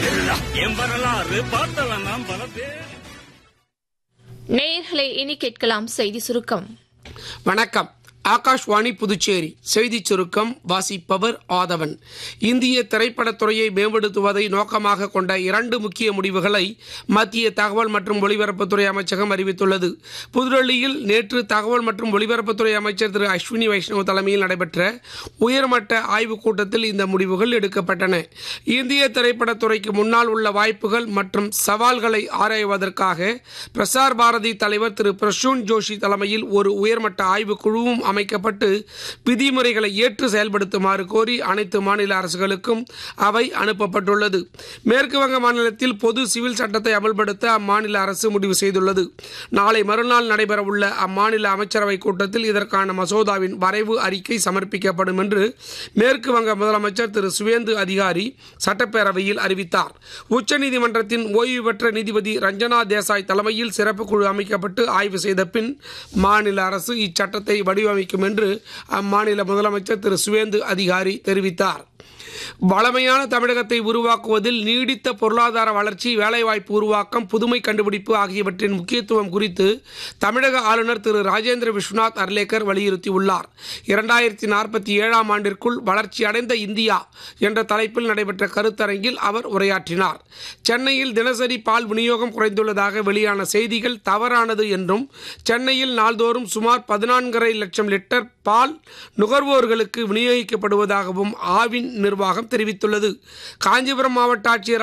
என் வரலாறு பார்த்தவன் நான் பல பேர் நேயர்களை இனி கேட்கலாம் செய்தி சுருக்கம் வணக்கம் ஆகாஷ்வாணி புதுச்சேரி செய்திச் சுருக்கம் வாசிப்பவர் ஆதவன் இந்திய திரைப்படத்துறையை மேம்படுத்துவதை நோக்கமாக கொண்ட இரண்டு முக்கிய முடிவுகளை மத்திய தகவல் மற்றும் ஒலிபரப்புத்துறை அமைச்சகம் அறிவித்துள்ளது புதுடெல்லியில் நேற்று தகவல் மற்றும் ஒலிபரப்புத்துறை அமைச்சர் திரு அஸ்வினி வைஷ்ணவ் தலைமையில் நடைபெற்ற உயர்மட்ட ஆய்வுக் கூட்டத்தில் இந்த முடிவுகள் எடுக்கப்பட்டன இந்திய திரைப்படத்துறைக்கு முன்னால் உள்ள வாய்ப்புகள் மற்றும் சவால்களை ஆராய்வதற்காக பிரசார் பாரதி தலைவர் திரு பிரசூன் ஜோஷி தலைமையில் ஒரு உயர்மட்ட ஆய்வுக் குழுவும் அமைக்கப்பட்டு விதிமுறைகளை ஏற்று செயல்படுத்துமாறு கோரி அனைத்து மாநில அரசுகளுக்கும் அவை அனுப்பப்பட்டுள்ளது மேற்கு வங்க மாநிலத்தில் பொது சிவில் சட்டத்தை அமல்படுத்த அம்மாநில அரசு முடிவு செய்துள்ளது நாளை மறுநாள் நடைபெறவுள்ள அம்மாநில அமைச்சரவை கூட்டத்தில் இதற்கான மசோதாவின் வரைவு அறிக்கை சமர்ப்பிக்கப்படும் என்று மேற்கு வங்க முதலமைச்சர் திரு சுவேந்து அதிகாரி சட்டப்பேரவையில் அறிவித்தார் உச்சநீதிமன்றத்தின் ஓய்வு பெற்ற நீதிபதி ரஞ்சனா தேசாய் தலைமையில் சிறப்பு குழு அமைக்கப்பட்டு ஆய்வு செய்த பின் மாநில அரசு இச்சட்டத்தை வடிவமைக்கும் என்று அம்மாநில முதலமைச்சர் திரு சுவேந்து அதிகாரி தெரிவித்தார் வளமையான தமிழகத்தை உருவாக்குவதில் நீடித்த பொருளாதார வளர்ச்சி வேலைவாய்ப்பு உருவாக்கம் புதுமை கண்டுபிடிப்பு ஆகியவற்றின் முக்கியத்துவம் குறித்து தமிழக ஆளுநர் திரு ராஜேந்திர விஸ்வநாத் அர்லேக்கர் வலியுறுத்தியுள்ளார் இரண்டாயிரத்தி நாற்பத்தி ஏழாம் ஆண்டிற்குள் வளர்ச்சியடைந்த இந்தியா என்ற தலைப்பில் நடைபெற்ற கருத்தரங்கில் அவர் உரையாற்றினார் சென்னையில் தினசரி பால் விநியோகம் குறைந்துள்ளதாக வெளியான செய்திகள் தவறானது என்றும் சென்னையில் நாள்தோறும் சுமார் பதினான்கரை லட்சம் லிட்டர் பால் நுகர்வோர்களுக்கு விநியோகிக்கப்படுவதாகவும் ஆவின் நிர்வாகம் தெரிவித்துள்ளது காஞ்சிபுரம் மாவட்ட ஆட்சியர்